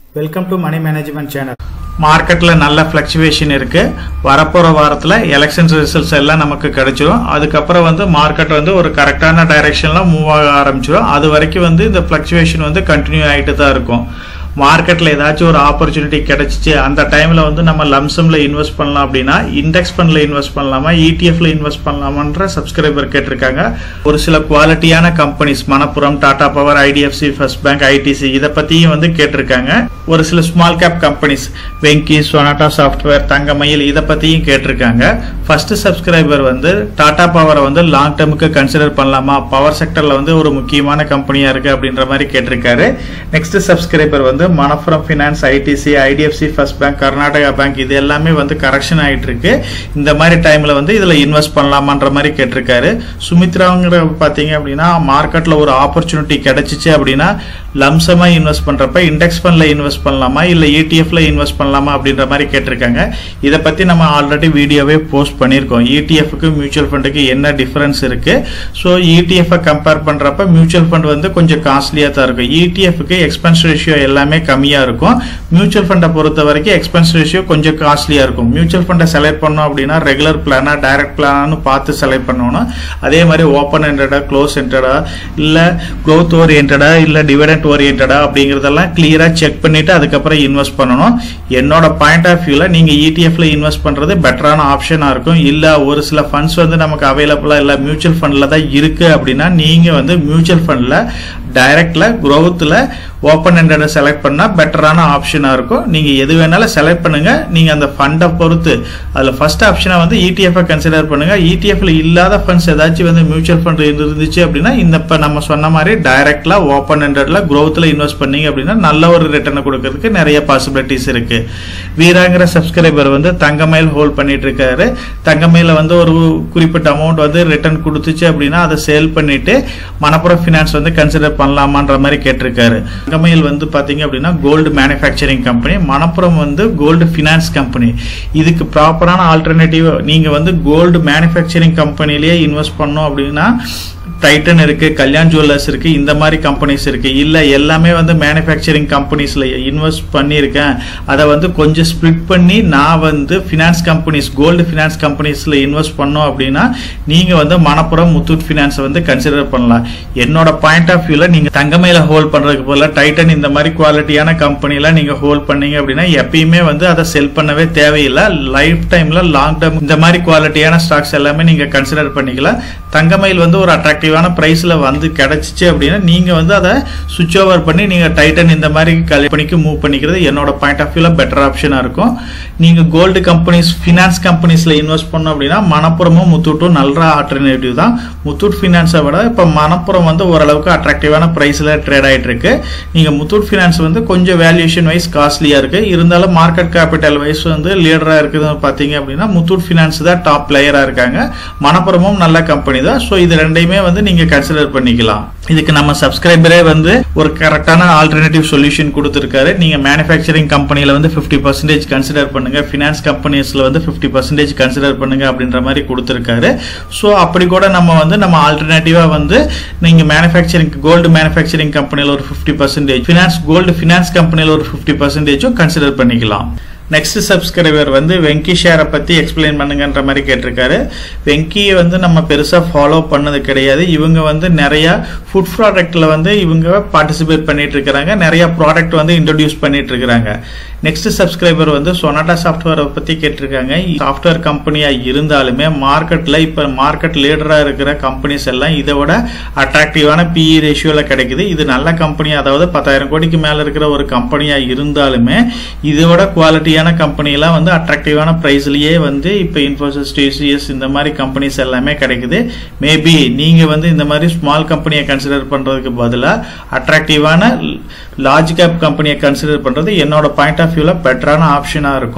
welcome to money management channel மார்க்கெட்டில் நல்ல fluctuation இருக்குது வரப்போகிற வாரத்தில் எலெக்ஷன்ஸ் ரிசல்ட்ஸ் எல்லாம் நமக்கு கிடைச்சிரும் அதுக்கப்புறம் வந்து மார்க்கெட் வந்து ஒரு கரெக்டான டைரெக்ஷனில் மூவ் ஆக ஆரம்பிச்சிடும் அது வரைக்கும் வந்து இந்த ஃப்ளக்சுவேஷன் வந்து கண்டினியூ ஆகிட்டு தான் இருக்கும் மார்க்கெட்டில் ஏதாச்சும் ஒரு ஆப்பர்ச்சுனிட்டி கிடைச்சிச்சு அந்த டைமில் வந்து நம்ம லம்சமில் இன்வெஸ்ட் பண்ணலாம் அப்படின்னா இண்டெக்ஸ் ஃபண்டில் இன்வெஸ்ட் பண்ணலாமா இடிஎஃப்ல இன்வெஸ்ட் பண்ணலாமான்ற சப்ஸ்கிரைபர் கேட்டிருக்காங்க ஒரு சில குவாலிட்டியான companies Manappuram Tata power IDFC first bank ITC இதை பற்றியும் வந்து கேட்டிருக்காங்க ஒரு சில small cap companies Venky Sonata software Thangamayil இதை பற்றியும் கேட்டிருக்காங்க ஃபர்ஸ்ட் சப்ஸ்கிரைபர் வந்து டாடா பவரை வந்து லாங் டேர்முக்கு கன்சிடர் பண்ணலாமா பவர் செக்டரில் வந்து ஒரு முக்கியமான கம்பெனியாக இருக்குது அப்படின்ற மாதிரி கேட்டிருக்காரு நெக்ஸ்ட் சப்ஸ்கிரைபர் வந்து Manappuram finance ITC IDFC first bank Karnataka bank இது எல்லாமே வந்து கரெக்ஷன் ஆகிட்டு இருக்கு இந்த மாதிரி டைமில் வந்து இதில் இன்வெஸ்ட் பண்ணலாமான்ற மாதிரி கேட்டிருக்காரு சுமித்ராங்கிற பார்த்தீங்க அப்படின்னா மார்க்கெட்டில் ஒரு ஆப்பர்ச்சுனிட்டி கிடைச்சிச்சு அப்படின்னா லம்சமாக இன்வெஸ்ட் பண்ணுறப்ப இண்டெக்ஸ் ஃபண்டில் இன்வெஸ்ட் பண்ணலாமா இல்லை இடிஎஃப்ல இன்வெஸ்ட் பண்ணலாமா அப்படின்ற மாதிரி கேட்டிருக்காங்க இதை பற்றி நம்ம ஆல்ரெடி வீடியோவே போஸ்ட் பண்ணியிருக்கோம் இடிஎஃப்க்கு மியூச்சுவல் ஃபண்டுக்கு என்ன டிஃபரன்ஸ் இருக்குது ஸோ இடிஎஃப்பை கம்பேர் பண்ணுறப்ப மியூச்சுவல் ஃபண்ட் வந்து கொஞ்சம் காஸ்ட்லியாக தான் இருக்கும் இடிஎஃப்க்கு எக்ஸ்பென்ஸ் ரேஷியோ எல்லாமே கம்மியாக இருக்கும் மியூச்சுவல் ஃபண்டை பொறுத்த வரைக்கும் எக்ஸ்பென்ஸ் ரேஷியோ கொஞ்சம் காஸ்ட்லியாக இருக்கும் மியூச்சுவல் ஃபண்டை செலக்ட் பண்ணோம் அப்படின்னா ரெகுலர் பிளானா டைரக்ட் பிளானான்னு பார்த்து செலக்ட் பண்ணணும் அதே மாதிரி ஓப்பன் என்டடா க்ளோஸ் என்டடா இல்லை க்ரோத் ஓரியன்டா இல்லை டிவிடெண்ட் ஓரியன்டா அப்படிங்கிறதெல்லாம் கிளியராக செக் பண்ணிட்டு அதுக்கப்புறம் இன்வெஸ்ட் பண்ணணும் என்னோட பாயிண்ட் ஆஃப் வியூவில் நீங்கள் இடிஎஃப்ல இன்வெஸ்ட் பண்ணுறது பெட்டரான ஆப்ஷனாக இருக்கும் இல்லை ஒரு சில ஃபண்ட்ஸ் வந்து நமக்கு அவைலபிளாக இல்லை மியூச்சுவல் ஃபண்டில் தான் இருக்குது அப்படின்னா நீங்கள் வந்து மியூச்சுவல் ஃபண்டில் டைரக்ட்ல க்ரோத்தில் ஓப்பன் எண்டடை செலக்ட் பண்ணால் பெட்டரான ஆப்ஷனாக இருக்கும் நீங்கள் எது வேணாலும் செலக்ட் பண்ணுங்கள் நீங்கள் அந்த ஃபண்டை பொறுத்து அதில் ஃபர்ஸ்ட் ஆப்ஷனை வந்து இடிஎஃப்ஐ கன்சிடர் பண்ணுங்கள் இடிஎஃப்ல இல்லாத ஃபண்ட்ஸ் ஏதாச்சும் வந்து மியூச்சுவல் ஃபண்ட் இருந்துச்சு அப்படின்னா இந்த இப்போ நம்ம சொன்ன மாதிரி டைரக்ட்ல ஓப்பன் எண்டடில் க்ரோத்தில் இன்வெஸ்ட் பண்ணீங்க அப்படின்னா நல்ல ஒரு ரிட்டர்னை கொடுக்கறதுக்கு நிறைய பாசிபிலிட்டிஸ் இருக்கு வீராங்கிற சப்ஸ்கிரைபர் வந்து தங்கமயில் ஹோல்ட் பண்ணிட்டு இருக்காரு தங்கமயில வந்து ஒரு குறிப்பிட்ட அமௌண்ட் வந்து ரிட்டர்ன் கொடுத்துச்சு அப்படின்னா அதை சேல் பண்ணிட்டு மணப்புரம் ஃபினான்ஸ் வந்து கன்சிடர் பண்ணலாமான்ற மாதிரி கேட்டிருக்காரு தங்கமயில் வந்து பாத்தீங்க அப்படின்னா கோல்டு மேனுஃபேக்சரிங் கம்பெனி மணப்புரம் வந்து கோல்டு ஃபினான்ஸ் கம்பெனி இதுக்கு ப்ராப்பரான ஆல்டர்னேட்டிவ் நீங்க வந்து கோல்டு மேனுஃபேக்சரிங் கம்பெனிலேயே இன்வெஸ்ட் பண்ணோம் அப்படின்னா டைட்டன் இருக்கு கல்யாண் ஜுவல்லர்ஸ் இருக்கு இந்த மாதிரி கம்பெனிஸ் இருக்கு இல்ல எல்லாமே வந்து மேனுஃபேக்சரிங் கம்பெனிஸ்ல இன்வெஸ்ட் பண்ணியிருக்கேன் அதை வந்து கொஞ்சம் ஸ்ப்ளிட் பண்ணி நான் வந்து ஃபினான்ஸ் கம்பெனிஸ் கோல்டு ஃபினான்ஸ் கம்பெனிஸ்ல இன்வெஸ்ட் பண்ணோம் அப்படின்னா நீங்க வந்து மணப்புறம் முத்தூட் ஃபினான்ஸை வந்து கன்சிடர் பண்ணலாம் என்னோட பாயிண்ட் ஆஃப் வியூல நீங்க தங்கமையில ஹோல்ட் பண்றதுக்கு போல டைட்டன் இந்த மாதிரி குவாலிட்டியான கம்பெனில நீங்க ஹோல்ட் பண்ணீங்க அப்படின்னா எப்பயுமே வந்து அதை செல் பண்ணவே தேவையில்லை லைஃப் டைம்ல லாங் டேர்ம் இந்த மாதிரி குவாலிட்டியான ஸ்டாக்ஸ் எல்லாமே நீங்க கன்சிடர் பண்ணிக்கலாம் தங்கமயில் வந்து ஒரு அட்ராக்டிவான பிரைஸ்ல வந்து கிடைச்சிச்சு அப்படின்னா நீங்க வந்து அதை சுவிச் ஓவர் பண்ணி நீங்க டைட்டன் இந்த மாதிரி கம்பெனிக்கு மூவ் பண்ணிக்கிறது என்னோட பாயிண்ட் ஆஃப் வியூல பெட்டர் ஆப்ஷனா இருக்கும் நீங்க கோல்டு கம்பெனிஸ் ஃபினான்ஸ் கம்பெனிஸ்ல இன்வெஸ்ட் பண்ணோம் அப்படின்னா மணப்புறமும் முத்தூட்டும் நல்ல ஆல்டர்னேட்டிவ் தான் முத்தூட் ஃபினான்ஸை விட இப்போ மணப்புறம் வந்து ஓரளவுக்கு அட்ராக்டிவான பிரைஸ்ல ட்ரேட் ஆயிட்டு இருக்கு நீங்க முத்தூட் ஃபினான்ஸ் வந்து கொஞ்சம் வேல்யூஷன் வைஸ் காஸ்ட்லியா இருக்கு இருந்தாலும் மார்க்கெட் கேபிட்டல் வைஸ் வந்து லீடரா இருக்குது பாத்தீங்க அப்படின்னா முத்தூட் ஃபினான்ஸ் தான் டாப் பிளேயரா இருக்காங்க மணப்புறமும் நல்ல கம்பெனி தான் ஸோ இது ரெண்டையுமே வந்து நீங்க கன்சிடர் பண்ணிக்கலாம் இதுக்கு நம்ம சப்ஸ்கிரைபரே வந்து ஒரு கரெக்டான ஆல்டர்னேட்டிவ் சொல்யூஷன் கொடுத்துருக்காரு நீங்க மேனுஃபேக்சரிங் கம்பெனில வந்து ஃபிஃப்டி பர்சன்டேஜ் கன்சிடர் பண்ணுங்க ஃபினான்ஸ் கம்பெனிஸ்ல வந்து ஃபிஃப்டி பர்சன்டேஜ் கன்சிடர் பண்ணுங்க அப்படின்ற மாதிரி கொடுத்துருக்காரு ஸோ அப்படி கூட நம்ம வந்து நம்ம ஆல்டர்னேட்டிவா வந்து நீங்க மேனுஃபேக்சரிங் கோல்டு மேனுஃபேக்சரிங் கம்பெனில ஒரு fifty percentage finance gold finance கம்பெனில ஒரு ஃபிஃப்டி பர்சன்டேஜும் கன்சிடர் பண்ணிக்கலாம் நெக்ஸ்ட் சப்ஸ்கிரைபர் வந்து வெங்கி ஷேரை பற்றி எக்ஸ்பிளைன் பண்ணுங்கன்ற மாதிரி கேட்டிருக்காரு வெங்கியை வந்து நம்ம பெருசாக ஃபாலோ பண்ணது கிடையாது இவங்க வந்து நிறையா ஃபுட் ப்ராடக்ட்டில் வந்து இவங்க பார்ட்டிசிபேட் பண்ணிட்டு இருக்கிறாங்க நிறைய ப்ராடக்ட் வந்து இன்ட்ரடியூஸ் பண்ணிட்டு இருக்கிறாங்க நெக்ஸ்ட் சப்ஸ்கிரைபர் வந்து சொனாட்டா சாஃப்ட்வேரை பற்றி கேட்டிருக்காங்க சாஃப்ட்வேர் கம்பெனியாக இருந்தாலுமே மார்க்கெட்டில் இப்போ மார்க்கெட் லீடராக இருக்கிற கம்பெனிஸ் எல்லாம் இதை விட அட்ராக்டிவான பிஇ ரேஷியோவில் கிடைக்குது இது நல்ல கம்பெனி அதாவது பத்தாயிரம் கோடிக்கு மேலே இருக்கிற ஒரு கம்பெனியாக இருந்தாலுமே இதோட குவாலிட்டியான கம்பெனிலாம் வந்து அட்ராக்டிவான ப்ரைஸ்லயே வந்து இப்போ இன்ஃபோசிஸ் டிசிஎஸ் இந்த மாதிரி கம்பெனிஸ் எல்லாமே கிடைக்குது மேபி நீங்கள் வந்து இந்த மாதிரி ஸ்மால் கம்பெனியை கன்சிடர் பண்ணுறதுக்கு பதிலாக அட்ராக்டிவான லார்ஜ் கேப் கம்பெனியை கன்சிடர் பண்ணுறது என்னோட பாயிண்ட் ஆஃப் வியூவில் பெட்டரான ஆப்ஷனாக இருக்கும்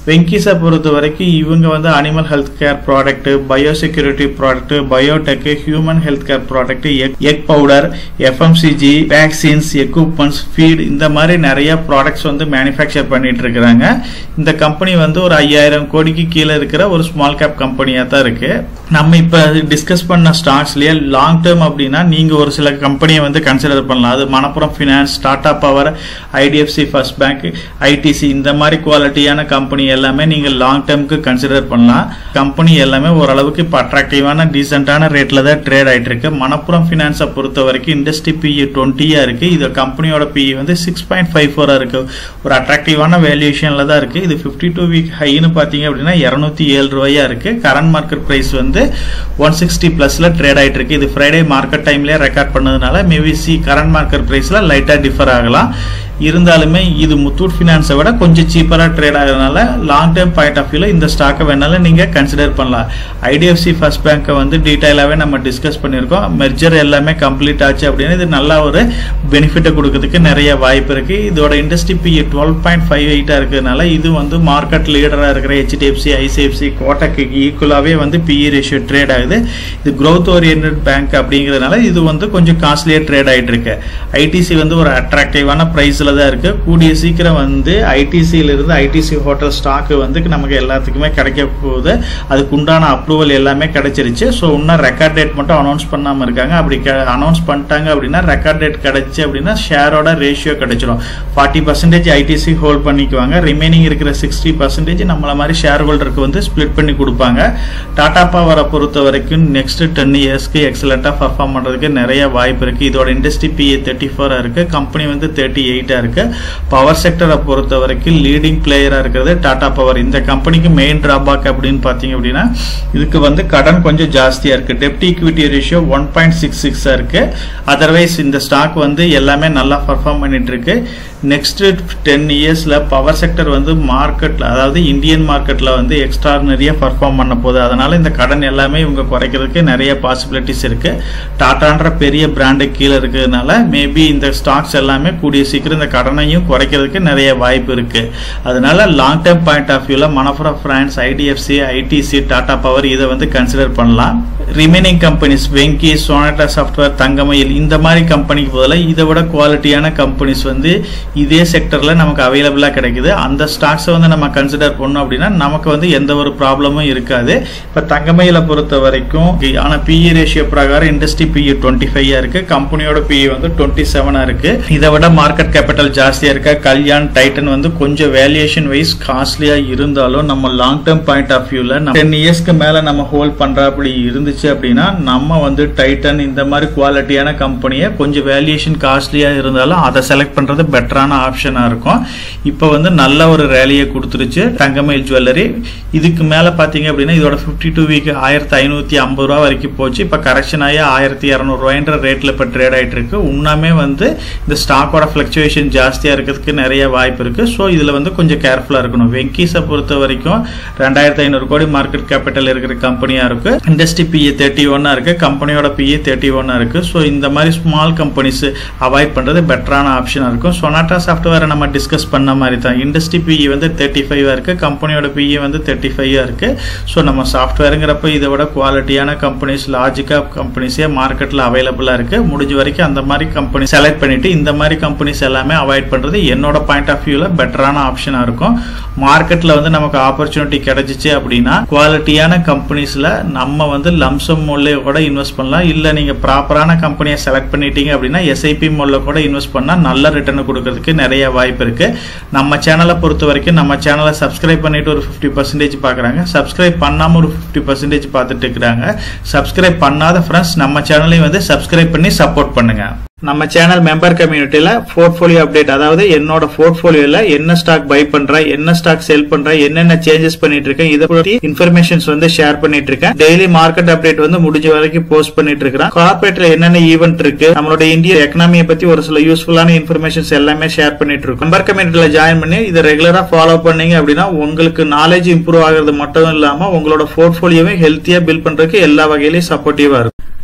வெங்கீஸை பொறுத்த வரைக்கும் இவங்க வந்து animal health care product biosecurity product biotech human health care product egg powder FMCG vaccines equipments feed இந்த மாதிரி நிறைய ப்ராடக்ட்ஸ் வந்து மேனுஃபேக்சர் பண்ணிட்டு இருக்கிறாங்க இந்த கம்பெனி வந்து ஒரு ஐயாயிரம் கோடிக்கு கீழே இருக்கிற ஒரு ஸ்மால் கேப் கம்பெனியா தான் இருக்கு நம்ம இப்ப டிஸ்கஸ் பண்ண ஸ்டாக்ஸ்லயே லாங் டேர்ம் அப்படின்னா நீங்க ஒரு சில கம்பெனியை வந்து கன்சிடர் பண்ணலாம் அது Manappuram finance Tata power IDFC first bank ITC இந்த மாதிரி குவாலிட்டியான கம்பெனி எல்லாமே நீங்க லாங் டேர்முக்கு கன்சிடர் பண்ணலாம் கம்பெனி எல்லாமே ஓரளவுக்கு இப்போ அட்ராக்டிவான டீசென்டான ரேட்ல தான் ட்ரேட் ஆயிட்டு இருக்கு மணப்புரம் ஃபினான்ஸை பொறுத்த வரைக்கும் இண்டஸ்ட்ரி பிஇ டுவெண்ட்டியா இருக்கு இது கம்பெனியோட பிஇ வந்து சிக்ஸ் பாயிண்ட் ஃபைவ் ஃபோரா இருக்கு ஒரு அட்ராக்டிவான வேல்யூஷன்ல தான் இருக்கு இது ஃபிஃப்டி டூ வீக் ஹைன்னு பாத்தீங்க அப்படின்னா இருநூத்தி ஏழு ரூபாயா இருக்கு கரண்ட் மார்க்கெட் பிரைஸ் வந்து ஒன் சிக்ஸ்டி பிளஸ்ல ட்ரேட் ஆயிட்டு இருக்கு இது ஃப்ரைடே மார்க்கெட் டைம்லயே ரெக்கார்ட் பண்ணதுனால மேபி சி கரண்ட் மார்க்கெட் பிரைஸ்ல லைட்டா டிஃபர் ஆகலாம் இருந்தாலுமே இது முத்தூட் ஃபினான்ஸை விட கொஞ்சம் சீப்பராக ட்ரேட் ஆகிறதுனால லாங் டேர்ம் பாயிண்ட் ஆஃப் வியூவில் இந்த ஸ்டாக்கை வேணாலும் நீங்கள் கன்சிடர் பண்ணலாம் ஐடிஎஃப்சி ஃபர்ஸ்ட் பேங்க்கை வந்து டீட்டெயிலாகவே நம்ம டிஸ்கஸ் பண்ணியிருக்கோம் மெர்ஜர் எல்லாமே கம்ப்ளீட் ஆச்சு அப்படின்னு இது நல்ல ஒரு பெனிஃபிட்டை கொடுக்கறதுக்கு நிறைய வாய்ப்பு இருக்குது இதோட industry PE twelve point five எயிட்டாக இருக்கிறதுனால இது வந்து மார்க்கெட் லீடராக இருக்கிற ஹெச்டிஎஃப்சி ஐசிஎஃப்சி கோட்டக்கு ஈக்குவலாகவே வந்து பிஇ ரேஷியோ ட்ரேட் ஆகுது இது growth oriented பேங்க் அப்படிங்கிறதுனால இது வந்து கொஞ்சம் காஸ்ட்லியாக ட்ரேட் ஆகிட்டு இருக்கு ஐடிசி வந்து ஒரு அட்ராக்டிவான ப்ரைஸில் தான் இருக்கு கூடிய சீக்கிரம் வந்து ஐடிசியில இருந்து ஐடிசி ஹோட்டல் ஸ்டாக் வந்து நமக்கு எல்லாத்துக்குமே கிடைக்க போகுது அதுக்கு உண்டான அப்ரூவல் எல்லாமே கிடைச்சிருச்சு ஸோ இன்னும் ரெக்கார்ட் டேட் மட்டும் அனௌன்ஸ் பண்ணாமல் இருக்காங்க அப்படி அனௌன்ஸ் பண்ணிட்டாங்க அப்படின்னா ரெக்கார்ட் டேட் கிடைச்சு அப்படின்னா ஷேரோட ரேஷியோ கிடைச்சிடும் ஃபார்ட்டி பர்சன்டேஜ் ஐடிசி ஹோல்ட் பண்ணிக்குவாங்க ரிமைனிங் இருக்கிற சிக்ஸ்டி பர்சன்டேஜ் நம்மள மாதிரி ஷேர் ஹோல்டருக்கு வந்து ஸ்ப்ளிட் பண்ணி கொடுப்பாங்க டாடா பவரை பொறுத்த வரைக்கும் நெக்ஸ்ட் டென் இயர்ஸ்க்கு எக்ஸலண்ட்டாக பர்ஃபார்ம் பண்ணுறதுக்கு நிறைய வாய்ப்பு இருக்கு இதோட இண்டஸ்ட்ரி பிஏ தேர்ட்டி ஃபோராக இருக்கு கம்பெனி வந்து தேர்ட்டி எயிட்டாக இருக்கு பவர் செக்டரை பொறுத்த வரைக்கும் லீடிங் பிளேயராக இருக்கிறது டாடா பவர் இந்த கம்பெனிக்கு மெயின் டிராபேக் அப்படின்னு பார்த்தீங்க அப்படின்னா இதுக்கு வந்து கடன் கொஞ்சம் ஜாஸ்தியாக இருக்கு டெப்ட் equity ratio one point six சிக்ஸாக இருக்கு அதர்வைஸ் இந்த ஸ்டாக் வந்து எல்லாமே நல்லா பர்ஃபார்ம் பண்ணிட்டு இருக்கு நெக்ஸ்ட் டென் இயர்ஸ்ல பவர் செக்டர் வந்து மார்க்கெட்ல அதாவது இந்தியன் மார்க்கெட்ல வந்து எக்ஸ்ட்ரானரியா பர்ஃபார்ம் பண்ண போகுது அதனால இந்த கடன் எல்லாமே இவங்க குறைக்கிறதுக்கு நிறைய பாசிபிலிட்டிஸ் இருக்கு டாட்டான்ற பெரிய பிராண்டு கீழே இருக்கிறதுனால மேபி இந்த ஸ்டாக்ஸ் எல்லாமே கூடிய சீக்கிரம் இந்த கடனையும் குறைக்கிறதுக்கு நிறைய வாய்ப்பு இருக்கு அதனால லாங் டேர்ம் பாயிண்ட் ஆஃப் வியூல மனஃபரா பிரான்ஸ் ஐடிஎஃப்சி ஐடிசி டாடா பவர் இதை வந்து கன்சிடர் பண்ணலாம் remaining companies Venky Sonata software Thangamayil இந்த மாதிரி கம்பெனிக்கு பதிலாக இதை விட குவாலிட்டியான கம்பெனிஸ் வந்து இதே செக்டர்ல நமக்கு அவைலபிளா கிடைக்குது அந்த ஸ்டாக்ஸை வந்து நம்ம கன்சிடர் பண்ணோம் அப்படின்னா நமக்கு வந்து எந்த ஒரு ப்ராப்ளமும் இருக்காது இப்ப தங்கமயில பொறுத்த வரைக்கும் ஆனா பிஇ ரேஷியோ பிரகாரம் இண்டஸ்ட்ரி பிஇ டுவெண்ட்டி ஃபைவ் இருக்கு கம்பெனியோட பிஇ வந்து டுவெண்ட்டி செவனா இருக்கு இதை விட மார்க்கெட் கேபிட்டல் ஜாஸ்தியா இருக்க கல்யாண் டைட்டன் வந்து கொஞ்சம் வேல்யூஷன் வைஸ் காஸ்ட்லியா இருந்தாலும் நம்ம லாங் டேர்ம் பாயிண்ட் ஆஃப் வியூல டென் இயர்ஸ்க்கு மேல நம்ம ஹோல்ட் பண்ற அப்படி இருந்துச்சு அப்படின்னா நம்ம வந்து டைட்டன் இந்த மாதிரி குவாலிட்டியான கம்பெனியை கொஞ்சம் வேல்யூஷன் காஸ்ட்லியா இருந்தாலும் அதை செலக்ட் பண்றது பெட்டரான ஆப்ஷனா இருக்கும் இப்போ வந்து நல்ல ஒரு ரேலியை கொடுத்துருச்சு தங்கமயில் ஜுவல்லரி இதுக்கு மேல பாத்தீங்க அப்படின்னா இதோட ஃபிஃப்டி டூ வீக் ஆயிரத்தி ஐநூத்தி ஐம்பது ரூபா வரைக்கும் போச்சு இப்போ கரெக்ஷன் ஆகி ஆயிரத்தி இரநூறுவாயின்ற ரேட்ல இப்போ ட்ரேட் ஆயிட்டு இருக்கு உண்மையுமே வந்து இந்த ஸ்டாக்கோட ஃபிளக்சுவேஷன் ஜாஸ்தியா இருக்கிறதுக்கு நிறைய வாய்ப்பு இருக்கு ஸோ இதுல வந்து கொஞ்சம் கேர்ஃபுல்லா இருக்கணும் வெங்கீஸை பொறுத்த வரைக்கும் ரெண்டாயிரத்தி ஐநூறு கோடி மார்க்கெட் கேபிட்டல் இருக்கிற கம்பெனியா இருக்கு இண்டஸ்ட்ரி பிஏ தேர்ட்டி ஒன்னா இருக்கு கம்பெனியோட பிஏ தேர்ட்டி ஒன்னா இருக்கு ஸோ இந்த மாதிரி ஸ்மால் கம்பெனிஸ் அவாய்ட் பண்றது பெட்டரான ஆப்ஷனா இருக்கும் சொனாட்டா சாஃப்ட்வேரை நம்ம டிஸ்கஸ் பண்ண மாதிரி தான் இண்டஸ்ட்ரி பிஇ வந்து தேர்ட்டி ஃபைவ் இருக்கு கம்பெனியோட பிஇ வந்து தேர்ட்டி ஃபைவ் இருக்கு ஸோ நம்ம சாஃப்ட்வேருங்கிறப்ப இதை விட குவாலிட்டியான கம்பெனிஸ் லாஜிக்கா கம்பெனிஸே மார்க்கெட்ல அவைலபிளா இருக்கு முடிஞ்ச வரைக்கும் அந்த மாதிரி கம்பெனி செலக்ட் பண்ணிட்டு இந்த மாதிரி கம்பெனிஸ் எல்லாமே அவாய்ட் பண்றது என்னோட பாயிண்ட் ஆஃப் வியூல பெட்டரான ஆப்ஷனா இருக்கும் மார்க்கெட்ல வந்து நமக்கு ஆப்பர்ச்சுனிட்டி கிடைச்சிச்சு அப்படின்னா குவாலிட்டியான கம்பெனிஸ்ல நம்ம வந்து லம்சம் மோல்ல கூட இன்வெஸ்ட் பண்ணலாம் இல்ல நீங்க ப்ராப்பரான கம்பெனியை செலக்ட் பண்ணிட்டீங்க அப்படின்னா எஸ்ஐபி மோல்ல கூட இன்வெஸ்ட் பண்ணா நல்ல ரிட்டர்ன் கொடுக்கறதுக்கு நிறைய வாய்ப்பு இருக்கு நம்ம சேனலை பொறுத்த வரைக்கும் நம்ம சேனலை சப்ஸ்கிரைப் பண்ணிட்டு ஒரு ஃபிஃப்டி பர்சன்டேஜ் பாக்குறாங்க சப்ஸ்கிரைப் பண்ணாம ஒரு ஃபிஃப்டி பர்சன்டேஜ் பார்த்துட்டு இருக்கிறாங்க சப்ஸ்கிரைப் பண்ணாத ஃப்ரெண்ட்ஸ் நம்ம சேனலையும் வந்து சப்ஸ்கிரைப் பண்ணி சப்போர்ட் பண்ணுங்க நம்ம சேனல் மெம்பர் கம்யூனிட்டியில போர்ட்ஃபோலியோ அப்டேட் அதாவது என்னோட போர்ட்ஃபோலியோல என்ன ஸ்டாக் பை பண்றேன் என்ன ஸ்டாக் செல் பண்றேன் என்னென்ன சேஞ்சஸ் பண்ணிட்டு இருக்கேன் இதை பத்தி இன்ஃபர்மேஷன்ஸ் வந்து ஷேர் பண்ணிட்டு இருக்கேன் டெய்லி மார்க்கெட் அப்டேட் வந்து முடிஞ்ச வரைக்கும் போஸ்ட் பண்ணிட்டு இருக்கிறேன் கார்பரேட்ல என்னென்ன ஈவென்ட் இருக்கு நம்மளோட இந்திய எக்கனாமியை பத்தி ஒரு சில யூஸ்ஃபுல்லான இன்ஃபர்மேஷன்ஸ் எல்லாமே ஷேர் பண்ணிட்டு இருக்கோம் மெம்பர் கம்யூனிட்டியில ஜாயின் பண்ணி இதை ரெகுலரா ஃபாலோ பண்ணீங்க அப்படின்னா உங்களுக்கு நாலேஜ் இம்ப்ரூவ் ஆகிறது மட்டும் இல்லாம உங்களோட போர்ட்ஃபோலியோவை ஹெல்த்தியா பில்ட் பண்றதுக்கு எல்லா வகையிலயும் சப்போர்ட்டிவா இருக்கும்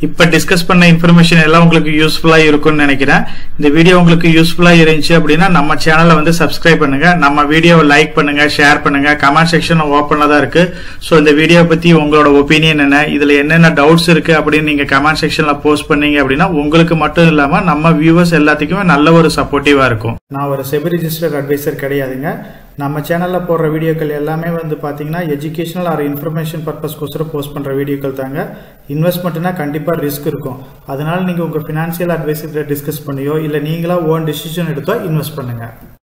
இப்போ டிஸ்கஸ் பண்ண இன்ஃபர்மேஷன் எல்லாம் உங்களுக்கு யூஸ்ஃபுல்லாக இருக்கும்னு நினைக்கிறேன் இந்த வீடியோ உங்களுக்கு யூஸ்ஃபுல்லாக இருந்துச்சு அப்படின்னா நம்ம சேனலை வந்து சப்ஸ்கிரைப் பண்ணுங்க நம்ம வீடியோவை லைக் பண்ணுங்க ஷேர் பண்ணுங்க கமெண்ட் செக்ஷன் ஓப்பனில் தான் இருக்கு ஸோ இந்த வீடியோ பற்றி உங்களோட ஒப்பீனியன் என்ன இதில் என்னென்ன டவுட்ஸ் இருக்கு அப்படின்னு நீங்கள் கமெண்ட் செக்ஷனில் போஸ்ட் பண்ணீங்க அப்படின்னா உங்களுக்கு மட்டும் இல்லாமல் நம்ம வியூவர்ஸ் எல்லாத்துக்குமே நல்ல ஒரு சப்போர்ட்டிவாக இருக்கும் நான் ஒரு செபி ரிஜிஸ்டர்ட் அட்வைசர் கிடையாதுங்க நம்ம சேனலில் போடுற வீடியோக்கள் எல்லாமே வந்து பார்த்தீங்கன்னா எஜுகேஷனல் ஆர் இன்ஃபர்மேஷன் பர்பஸ்க்கோசரம் போஸ்ட் பண்ணுற வீடியோக்கள் தாங்க இன்வெஸ்ட்மெண்ட்னா கண்டிப்பாக ரிஸ்க் இருக்கும் அதனால நீங்கள் உங்கள் ஃபினான்ஷியல் அட்வைசர்கிட்ட டிஸ்கஸ் பண்ணியோ இல்லை நீங்களா ஓன் டிசிஷன் எடுத்தோ இன்வெஸ்ட் பண்ணுங்கள்